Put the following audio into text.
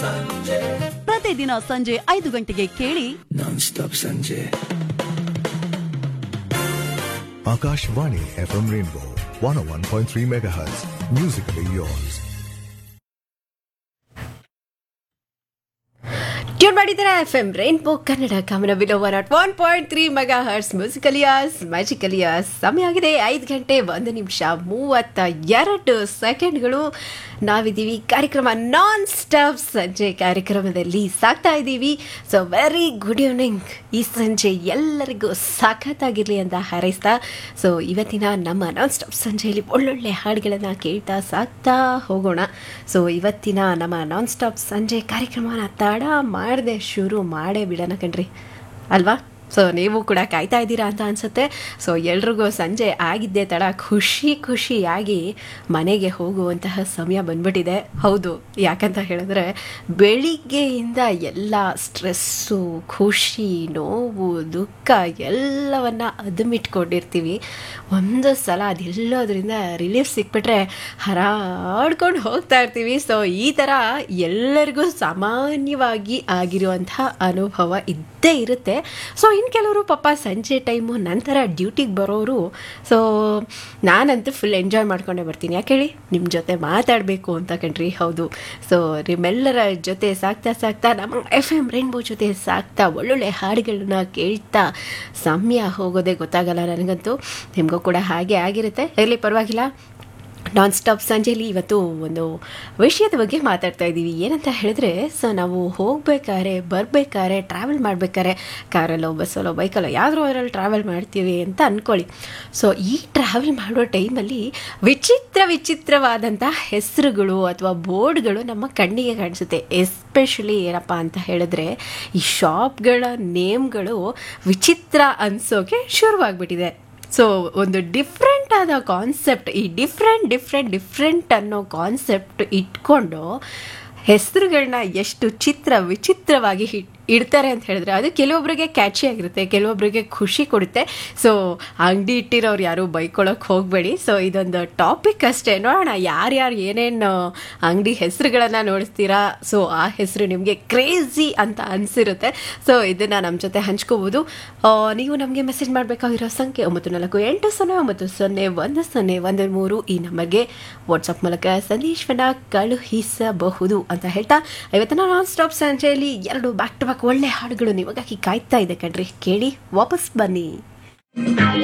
ಪ್ರತಿದಿನ ಸಂಜೆ ಐದು ಗಂಟೆಗೆ ಕೇಳಿ Non-stop Sanjay. Akashvani FM Rainbow 101.3 MHz. Musically yours. Tune ಮಾಡಿದ್ದೀರಾ ಎಫ್ ಎಂ ರೈನ್ಬೋ ಕನ್ನಡ ಕಾಮನ ಬಿಲೋ one nought one point three megahertz musically yours magically yours ಸಮಯ ಆಗಿದೆ ಐದು ಗಂಟೆ ಒಂದು ನಿಮಿಷ ಮೂವತ್ತ ಎರಡು ಸೆಕೆಂಡ್ಗಳು ನಾವಿದ್ದೀವಿ ಕಾರ್ಯಕ್ರಮ ನಾನ್ ಸ್ಟಾಪ್ ಸಂಜೆ ಕಾರ್ಯಕ್ರಮದಲ್ಲಿ ಸಾಕ್ತಾ ಇದ್ದೀವಿ ಸೊ ವೆರಿ ಗುಡ್ ಈವ್ನಿಂಗ್ ಈ ಸಂಜೆ ಎಲ್ಲರಿಗೂ ಸಖತ್ತಾಗಿರಲಿ ಅಂತ ಹಾರೈಸ್ತಾ ಸೊ ಇವತ್ತಿನ ನಮ್ಮ ನಾನ್ ಸ್ಟಾಪ್ ಸಂಜೆಯಲ್ಲಿ ಒಳ್ಳೊಳ್ಳೆ ಹಾಡುಗಳನ್ನು ಕೇಳ್ತಾ ಸಾಕ್ತಾ ಹೋಗೋಣ ಸೊ ಇವತ್ತಿನ ನಮ್ಮ ನಾನ್ ಸ್ಟಾಪ್ ಸಂಜೆ ಕಾರ್ಯಕ್ರಮನ ತಡ ಮಾಡದೆ ಶುರು ಮಾಡೇ ಬಿಡೋಣ ಕಣ್ರಿ ಅಲ್ವಾ ಸೊ ನೀವು ಕೂಡ ಕಾಯ್ತಾ ಇದ್ದೀರಾ ಅಂತ ಅನಿಸುತ್ತೆ ಸೊ ಎಲ್ರಿಗೂ ಸಂಜೆ ಆಗಿದ್ದೇ ತಡ ಖುಷಿ ಖುಷಿಯಾಗಿ ಮನೆಗೆ ಹೋಗುವಂತಹ ಸಮಯ ಬಂದ್ಬಿಟ್ಟಿದೆ ಹೌದು ಯಾಕಂತ ಹೇಳಿದ್ರೆ ಬೆಳಿಗ್ಗೆಯಿಂದ ಎಲ್ಲ ಸ್ಟ್ರೆಸ್ಸು ಖುಷಿ ನೋವು ದುಃಖ ಎಲ್ಲವನ್ನ ಅದುಮಿಟ್ಕೊಂಡಿರ್ತೀವಿ ಒಂದು ಸಲ ಅದೆಲ್ಲೋದ್ರಿಂದ ರಿಲೀಫ್ ಸಿಕ್ಬಿಟ್ರೆ ಹರಾಡ್ಕೊಂಡು ಹೋಗ್ತಾ ಇರ್ತೀವಿ ಸೊ ಈ ಥರ ಎಲ್ಲರಿಗೂ ಸಾಮಾನ್ಯವಾಗಿ ಆಗಿರುವಂತಹ ಅನುಭವ ಇದ್ದೇ ಇರುತ್ತೆ ಸೊ ಇನ್ನು ಕೆಲವರು ಪಾಪ ಸಂಜೆ ಟೈಮು ನಂತರ ಡ್ಯೂಟಿಗೆ ಬರೋರು ಸೊ ನಾನಂತೂ ಫುಲ್ ಎಂಜಾಯ್ ಮಾಡ್ಕೊಂಡೇ ಬರ್ತೀನಿ ಯಾಕೆ ಹೇಳಿ ನಿಮ್ಮ ಜೊತೆ ಮಾತಾಡಬೇಕು ಅಂತ ಕಣ್ರಿ ಹೌದು ಸೊ ನಿಮ್ಮೆಲ್ಲರ ಜೊತೆ ಸಾಕ್ತಾ ಸಾಕ್ತಾ ನಮ್ಮ ಎಫ್ ಎಮ್ ರೈನ್ಬೋ ಜೊತೆ ಸಾಕ್ತಾ ಒಳ್ಳೊಳ್ಳೆ ಹಾಡುಗಳನ್ನ ಕೇಳ್ತಾ ಸಮಯ ಹೋಗೋದೇ ಗೊತ್ತಾಗಲ್ಲ ನನಗಂತೂ ನಿಮಗೂ ಕೂಡ ಹಾಗೆ ಆಗಿರುತ್ತೆ ಇರಲಿ ಪರವಾಗಿಲ್ಲ ನಾನ್ ಸ್ಟಾಪ್ ಸಂಜೆಲಿ ಇವತ್ತು ಒಂದು ವಿಷಯದ ಬಗ್ಗೆ ಮಾತಾಡ್ತಾ ಇದ್ದೀವಿ ಏನಂತ ಹೇಳಿದ್ರೆ ಸೊ ನಾವು ಹೋಗ್ಬೇಕಾದ್ರೆ ಬರಬೇಕಾದ್ರೆ ಟ್ರಾವೆಲ್ ಮಾಡಬೇಕಾದ್ರೆ ಕಾರಲ್ಲೋ ಬಸ್ಸಲ್ಲೋ ಬೈಕಲ್ಲೋ ಯಾವ್ದಾರು ಅದರಲ್ಲಿ ಟ್ರಾವೆಲ್ ಮಾಡ್ತೀವಿ ಅಂತ ಅಂದ್ಕೊಳ್ಳಿ ಸೊ ಈ ಟ್ರಾವೆಲ್ ಮಾಡೋ ಟೈಮಲ್ಲಿ ವಿಚಿತ್ರ ವಿಚಿತ್ರವಾದಂಥ ಹೆಸರುಗಳು ಅಥವಾ ಬೋರ್ಡ್ಗಳು ನಮ್ಮ ಕಣ್ಣಿಗೆ ಕಾಣಿಸುತ್ತೆ ಎಸ್ಪೆಷಲಿ ಏನಪ್ಪ ಅಂತ ಹೇಳಿದ್ರೆ ಈ ಶಾಪ್ಗಳ ನೇಮ್ಗಳು ವಿಚಿತ್ರ ಅನಿಸೋಕೆ ಶುರುವಾಗ್ಬಿಟ್ಟಿದೆ ಸೊ ಒಂದು ಡಿಫ್ರೆಂಟ್ ಆದ ಕಾನ್ಸೆಪ್ಟ್ ಈ ಡಿಫ್ರೆಂಟ್ ಡಿಫ್ರೆಂಟ್ ಡಿಫ್ರೆಂಟ್ ಅನ್ನೋ ಕಾನ್ಸೆಪ್ಟ್ ಇಟ್ಕೊಂಡು ಹೆಸರುಗಳನ್ನ ಎಷ್ಟು ಚಿತ್ರ ವಿಚಿತ್ರವಾಗಿ ಹಿಟ್ ಇಡ್ತಾರೆ ಅಂತ ಹೇಳಿದ್ರೆ ಅದು ಕೆಲವೊಬ್ಬರಿಗೆ ಕ್ಯಾಚಿ ಆಗಿರುತ್ತೆ ಕೆಲವೊಬ್ಬರಿಗೆ ಖುಷಿ ಕೊಡುತ್ತೆ ಸೊ ಅಂಗಡಿ ಇಟ್ಟಿರೋರು ಯಾರು ಬೈಕೊಳ್ಳೋಕೆ ಹೋಗಬೇಡಿ ಸೊ ಇದೊಂದು ಟಾಪಿಕ್ ಅಷ್ಟೇ ನೋಡೋಣ ಯಾರ್ಯಾರು ಏನೇನು ಅಂಗಡಿ ಹೆಸರುಗಳನ್ನು ನೋಡಿಸ್ತೀರಾ ಸೊ ಆ ಹೆಸರು ನಿಮಗೆ ಕ್ರೇಜಿ ಅಂತ ಅನಿಸಿರುತ್ತೆ ಸೊ ಇದನ್ನು ನಮ್ಮ ಜೊತೆ ಹಂಚ್ಕೋಬೋದು ಆ, ನೀವು ನಮಗೆ ಮೆಸೇಜ್ ಮಾಡಬೇಕಾಗಿರೋ ಸಂಖ್ಯೆ ಒಂಬತ್ತು ನಾಲ್ಕು ಎಂಟು ಸೊನ್ನೆ ಒಂಬತ್ತು ಸೊನ್ನೆ ಒಂದು ಸೊನ್ನೆ ಒಂದು ಮೂರು ಈ ನಂಬರ್ಗೆ ವಾಟ್ಸಪ್ ಮೂಲಕ ಸಂದೇಶವನ್ನು ಕಳುಹಿಸಬಹುದು ಅಂತ ಹೇಳ್ತಾ ಇವತ್ತಿನ ನಾನ್ ಸ್ಟಾಪ್ ಸಂಜೆಯಲ್ಲಿ ಎರಡು ಬ್ಯಾಕ್ ಟು ಬ್ಯಾಕ್ ಒಳ್ಳೆ ಹಾಡುಗಳು ನಿಮಗಾಗಿ ಕಾಯ್ತಾ ಇದೆ ಕಣ್ರಿ ಕೇಳಿ ವಾಪಸ್ ಬನ್ನಿ